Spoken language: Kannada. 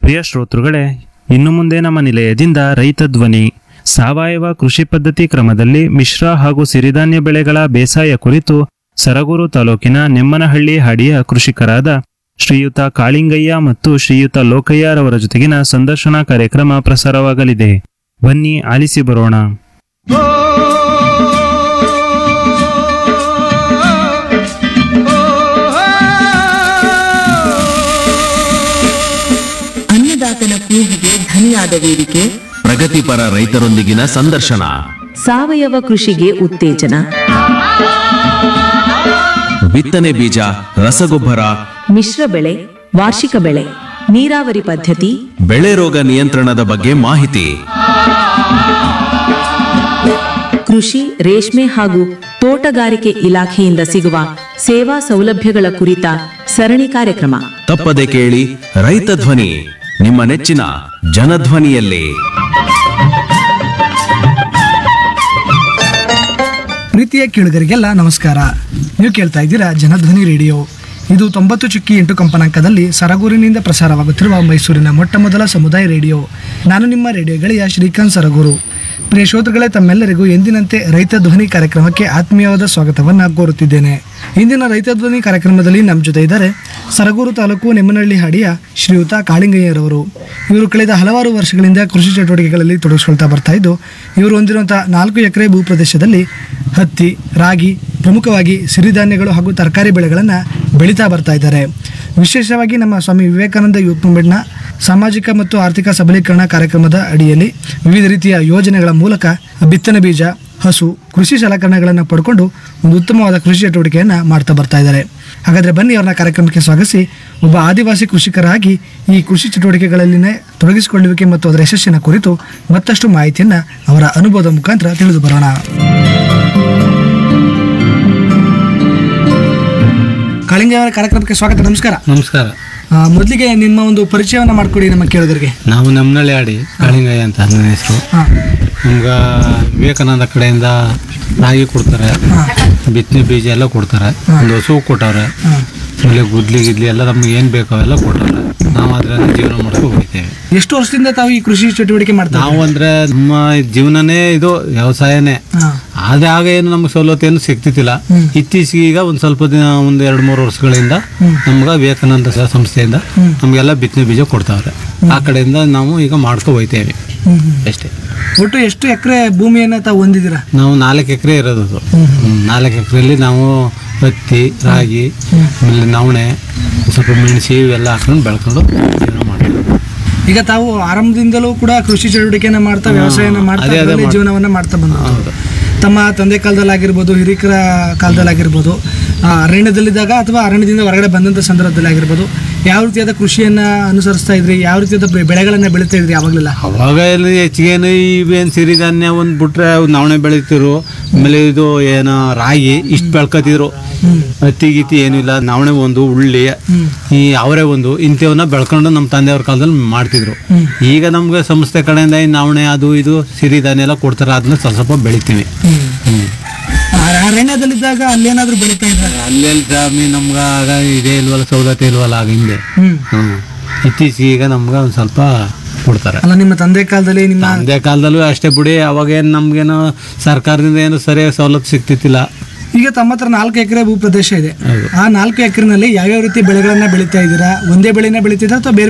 ಪ್ರಿಯ ಶ್ರೋತೃಗಳೇ ಇನ್ನು ಮುಂದೆ ನಮ್ಮ ನಿಲಯದಿಂದ ರೈತ ಧ್ವನಿ ಸಾವಯವ ಕೃಷಿ ಪದ್ಧತಿ ಕ್ರಮದಲ್ಲಿ ಮಿಶ್ರ ಹಾಗೂ ಸಿರಿಧಾನ್ಯ ಬೆಳೆಗಳ ಬೇಸಾಯ ಕುರಿತು ಸರಗೂರು ತಾಲೂಕಿನ ನೆಮ್ಮನಹಳ್ಳಿ ಹಾಡಿಯ ಕೃಷಿಕರಾದ ಶ್ರೀಯುತ ಕಾಳಿಂಗಯ್ಯ ಮತ್ತು ಶ್ರೀಯುತ ಲೋಕಯ್ಯರವರ ಜೊತೆಗಿನ ಸಂದರ್ಶನ ಕಾರ್ಯಕ್ರಮ ಪ್ರಸಾರವಾಗಲಿದೆ ಬನ್ನಿ ಆಲಿಸಿ ಬರೋಣ ಅನ್ನದಾತನ ಕೂಗಿಗೆ ಧನಿಯಾದ ವೇದಿಕೆ ಪ್ರಗತಿಪರ ರೈತರೊಂದಿಗಿನ ಸಂದರ್ಶನ ಸಾವಯವ ಕೃಷಿಗೆ ಉತ್ತೇಜನ ಬಿತ್ತನೆ ಬೀಜ ರಸಗೊಬ್ಬರ ಮಿಶ್ರ ಬೆಳೆ ವಾರ್ಷಿಕ ಬೆಳೆ ನೀರಾವರಿ ಪದ್ಧತಿ ಬೆಳೆ ರೋಗ ನಿಯಂತ್ರಣದ ಬಗ್ಗೆ ಮಾಹಿತಿ ಕೃಷಿ ರೇಷ್ಮೆ ಹಾಗೂ ತೋಟಗಾರಿಕೆ ಇಲಾಖೆಯಿಂದ ಸಿಗುವ ಸೇವಾ ಸೌಲಭ್ಯಗಳ ಕುರಿತ ಸರಣಿ ಕಾರ್ಯಕ್ರಮ ತಪ್ಪದೆ ಕೇಳಿ ರೈತ ಧ್ವನಿ ನಿಮ್ಮ ನೆಚ್ಚಿನ ಜನಧ್ವನಿಯಲ್ಲಿ ಪ್ರೀತಿಯ ಕೇಳುಗರಿಗೆಲ್ಲ ನಮಸ್ಕಾರ ನೀವು ಕೇಳ್ತಾ ಇದ್ದೀರಾ ಜನಧ್ವನಿ ರೇಡಿಯೋ ಇದು ತೊಂಬತ್ತು ಚುಕ್ಕಿ ಎಂಟು ಕಂಪನಾಂಕದಲ್ಲಿ ಸರಗೂರಿನಿಂದ ಪ್ರಸಾರವಾಗುತ್ತಿರುವ ಮೈಸೂರಿನ ಮೊಟ್ಟ ಮೊದಲ ಸಮುದಾಯ ರೇಡಿಯೋ ನಾನು ನಿಮ್ಮ ರೇಡಿಯೋ ಗೆಳೆಯ ಶ್ರೀಕಾಂತ್ ಸರಗೂರು ಪ್ರಿಯ ಶ್ರೋತೃಗಳೇ ತಮ್ಮೆಲ್ಲರಿಗೂ ಎಂದಿನಂತೆ ರೈತ ಧ್ವನಿ ಕಾರ್ಯಕ್ರಮಕ್ಕೆ ಆತ್ಮೀಯವಾದ ಸ್ವಾಗತವನ್ನು ಕೋರುತ್ತಿದ್ದೇನೆ ಇಂದಿನ ರೈತ ಧ್ವನಿ ಕಾರ್ಯಕ್ರಮದಲ್ಲಿ ನಮ್ಮ ಜೊತೆ ಇದ್ದಾರೆ ಸರಗೂರು ತಾಲೂಕು ನೆಮ್ಮನಹಳ್ಳಿ ಹಾಡಿಯ ಶ್ರೀಯುತ ಕಾಳಿಂಗಯ್ಯರವರು ಇವರು ಕಳೆದ ಹಲವಾರು ವರ್ಷಗಳಿಂದ ಕೃಷಿ ಚಟುವಟಿಕೆಗಳಲ್ಲಿ ತೊಡಗಿಸ್ಕೊಳ್ತಾ ಬರ್ತಾ ಇದ್ದು ಇವರು ಹೊಂದಿರುವಂಥ ನಾಲ್ಕು ಎಕರೆ ಭೂ ಪ್ರದೇಶದಲ್ಲಿ ಹತ್ತಿ ರಾಗಿ ಪ್ರಮುಖವಾಗಿ ಸಿರಿಧಾನ್ಯಗಳು ಹಾಗೂ ತರಕಾರಿ ಬೆಳೆಗಳನ್ನು ಬೆಳೀತಾ ಬರ್ತಾ ಇದ್ದಾರೆ ವಿಶೇಷವಾಗಿ ನಮ್ಮ ಸ್ವಾಮಿ ವಿವೇಕಾನಂದ ಯೂತ್ ಮೂವ್ಮೆಂಟ್ನ ಸಾಮಾಜಿಕ ಮತ್ತು ಆರ್ಥಿಕ ಸಬಲೀಕರಣ ಕಾರ್ಯಕ್ರಮದ ಅಡಿಯಲ್ಲಿ ವಿವಿಧ ರೀತಿಯ ಯೋಜನೆಗಳ ಮೂಲಕ ಬಿತ್ತನೆ ಬೀಜ ಹಸು ಕೃಷಿ ಸಲಕರಣೆಗಳನ್ನು ಪಡ್ಕೊಂಡು ಒಂದು ಉತ್ತಮವಾದ ಕೃಷಿ ಚಟುವಟಿಕೆಯನ್ನು ಮಾಡ್ತಾ ಬರ್ತಾ ಇದ್ದಾರೆ ಹಾಗಾದರೆ ಬನ್ನಿ ಅವ್ರನ್ನ ಕಾರ್ಯಕ್ರಮಕ್ಕೆ ಸ್ವಾಗತಿಸಿ ಒಬ್ಬ ಆದಿವಾಸಿ ಕೃಷಿಕರಾಗಿ ಈ ಕೃಷಿ ಚಟುವಟಿಕೆಗಳಲ್ಲಿನೇ ತೊಡಗಿಸಿಕೊಳ್ಳುವಿಕೆ ಮತ್ತು ಅದರ ಯಶಸ್ಸಿನ ಕುರಿತು ಮತ್ತಷ್ಟು ಮಾಹಿತಿಯನ್ನು ಅವರ ಅನುಭವದ ಮುಖಾಂತರ ತಿಳಿದು ಬರೋಣ ಕಾಳಿಂಗ ಅವರ ಕಾರ್ಯಕ್ರಮಕ್ಕೆ ಸ್ವಾಗತ ನಮಸ್ಕಾರ ನಮಸ್ಕಾರ ಆ, ಮೊದಲಿಗೆ ನಿಮ್ಮ ಒಂದು ಪರಿಚಯವನ್ನು ಮಾಡಿಕೊಡಿ ನಮ್ಮ ಕೇಳೋದರಿಗೆ ನಾವು ನಮ್ಮನಳ್ಳಿ ಆಡಿ ಕಾಳಿಂಗಯ್ಯ ಅಂತ ನನ್ನ ಹೆಸರು ಹಾಂ ನಮ್ಗೆ ವಿವೇಕಾನಂದ ಕಡೆಯಿಂದ ರಾಗಿ ಕೊಡ್ತಾರೆ ಬಿತ್ತನೆ ಬೀಜ ಎಲ್ಲ ಕೊಡ್ತಾರೆ ಒಂದು ಹಸು ಕೊಟ್ಟವ್ರೆ ಆಮೇಲೆ ಗುದ್ಲಿ ಗಿದ್ಲಿ ಎಲ್ಲ ನಮ್ಗೆ ಏನು ಬೇಕು ಅವೆಲ್ಲ ಕೊಟ್ಟವ್ರೆ ನಾವು ಅದರಲ್ಲಿ ಜೀವನ ಮಾಡ್ಕೊಂಡು ಹೋಗ್ತೇವೆ ಎಷ್ಟು ವರ್ಷದಿಂದ ತಾವು ಈ ಕೃಷಿ ಚಟುವಟಿಕೆ ಮಾಡ್ತಾ ನಾವು ಅಂದ್ರೆ ನಮ್ಮ ಜೀವನನೇ ಇದು ವ್ಯವಸಾಯನೇ ಹಾಂ ಆದ್ರೆ ಆಗ ಏನು ನಮ್ಗೆ ಸವಲತ್ತು ಏನು ಸಿಗ್ತಿತ್ತಿಲ್ಲ ಇತ್ತೀಚೆಗೆ ಈಗ ಒಂದು ಸ್ವಲ್ಪ ದಿನ ಒಂದು ಎರಡು ಮೂರು ವರ್ಷಗಳಿಂದ ನಮ್ಗೆ ವಿವೇಕಾನಂದ ಸ- ಸಂಸ್ಥೆಯಿಂದ ನಮಗೆಲ್ಲ ಬಿತ್ತನೆ ಬೀಜ ಕೊಡ್ತಾವ್ರೆ ಆ ಕಡೆಯಿಂದ ನಾವು ಈಗ ಮಾಡ್ಕೊ ಹೋಯ್ತೇವೆ ಅಷ್ಟೇ ಒಟ್ಟು ಎಷ್ಟು ಎಕರೆ ಭೂಮಿಯನ್ನು ತಾವು ಹೊಂದಿದ್ದೀರಾ ನಾವು ನಾಲ್ಕು ಎಕರೆ ಇರೋದು ಅದು. ಹ್ಮ್, ನಾಲ್ಕು ಎಕರೆಯಲ್ಲಿ ನಾವು ಹತ್ತಿ ರಾಗಿ ಆಮೇಲೆ ನವಣೆ ಒಂದ್ ಸ್ವಲ್ಪ ಮೆಣಸಿ ಇವೆಲ್ಲ ಹಾಕೊಂಡು ಬೆಳ್ಕೊಂಡು ಜೀವನ ಮಾಡ್ತೀವಿ ಈಗ ತಾವು ಆರಂಭದಿಂದಲೂ ಕೂಡ ಕೃಷಿ ಚಟುವಟಿಕೆನ ಮಾಡ್ತಾ ವ್ಯವಸಾಯನ ಮಾಡ್ತಾ ಅದೇ, ಅದೇ ಅದರಲ್ಲಿ ಮಾಡ್- ಜೀವನವನ್ನ ಮಾಡ್ತಾ ಬಂದ ಹೌದು ತಮ್ಮ ತಂದೆ ಕಾಲದಲ್ಲಾಗಿರ್ಬೋದು ಹಿರಿಕರ ಕಾಲದಲ್ಲಾಗಿರ್ಬೋದು ಆ, ಅರಣ್ಯದಲ್ಲಿದ್ದಾಗ ಅಥವಾ ಅರಣ್ಯದಿಂದ ಹೊರಗಡೆ ಬಂದಂಥ ಸಂದರ್ಭದಲ್ಲಿ ಆಗಿರ್ಬೋದು ಯಾವ ರೀತಿಯಾದ ಕೃಷಿಯನ್ನ ಅನುಸರಿಸ್ತಾ ಇದ್ರಿ ಯಾವ ರೀತಿಯಾದ ಬೆ- ಬೆಳೆಗಳನ್ನ ಬೆಳೀತಾ ಇದ್ರಿ ಯಾವಾಗಲೆಲ್ಲ ಅವಾಗ ಎಲ್ಲ ಹೆಚ್ಚಿಗೇನು ಇವೇನು ಸಿರಿಧಾನ್ಯ ಒಂದು ಬಿಟ್ರೆ ನವಣೆ ಬೆಳಿತಿರು ಆಮೇಲೆ ಇದು ಏನು ರಾಗಿ ಇಷ್ಟು ಬೆಳ್ಕೊತಿದ್ರು ಹತ್ತಿ ಗೀತಿ ಏನೂ ಇಲ್ಲ ನವಣೆ ಒಂದು ಉಳ್ಳಿ ಈ ಅವರೇ ಒಂದು ಇಂಥವನ್ನ ಬೆಳ್ಕೊಂಡು ನಮ್ಮ ತಂದೆಯವ್ರ ಕಾಲದಲ್ಲಿ ಮಾಡ್ತಿದ್ರು ಈಗ ನಮ್ಗೆ ಸಂಸ್ಥೆ ಕಡೆಯಿಂದ ಈ ನವಣೆ ಅದು ಇದು ಸಿರಿಧಾನ್ಯ ಎಲ್ಲ ಕೊಡ್ತಾರೆ ಅದನ್ನ ಸ್ವಲ್ಪ ಸ್ವಲ್ಪ ಬೆಳಿತೀವಿ ಹ್ಮ್. ಆ, ಅರಣ್ಯದಲ್ಲಿದ್ದಾಗ ಅಲ್ಲೇನಾದ್ರೂ ಬೆಳೀತಾ ಇದ್ರ ಅಲ್ಲೆಲ್ಲಿ ಸ್ವಾಮಿ ನಮ್ಗೆ ಆಗ ಇದೇ ಇಲ್ವಲ್ಲ ಸವಲತ್ತು ಇಲ್ವಲ್ಲ ಆಗ ಹಿಂದೆ ಹ್ಮ್ ಹ್ಮ್ ಇತ್ತೀಚೆಗೆ ಈಗ ನಮ್ಗೆ ಒಂದು ಸ್ವಲ್ಪ ಕೊಡ್ತಾರೆ ಅಲ್ಲ ನಿಮ್ಮ ತಂದೆ ಕಾಲದಲ್ಲಿ ನಿಮ್ಮ ತಂದೆ ಕಾಲದಲ್ಲೂ ಅಷ್ಟೇ ಬಿಡಿ ಅವಾಗೇನು ನಮ್ಗೇನು ಸರ್ಕಾರದಿಂದ ಏನು ಸರಿಯಾಗಿ ಸವಲತ್ತು ಸಿಗ್ತಿತ್ತಿಲ್ಲ ಈಗ ತಮ್ಮ ಹತ್ರ ನಾಲ್ಕು ಎಕರೆ ಭೂ ಪ್ರದೇಶ ಇದೆ ಆ ನಾಲ್ಕು ಎಕರೆನಲ್ಲಿ ಯಾವ್ಯಾವ ರೀತಿ ಬೆಳೆಗಳನ್ನ ಬೆಳೀತಾ ಇದ್ದೀರಾ ಒಂದೇ ಬೆಳೆನ ಬೆಳೀತಿದ್ದೀರಾ ಅಥವಾ ಬೇರೆ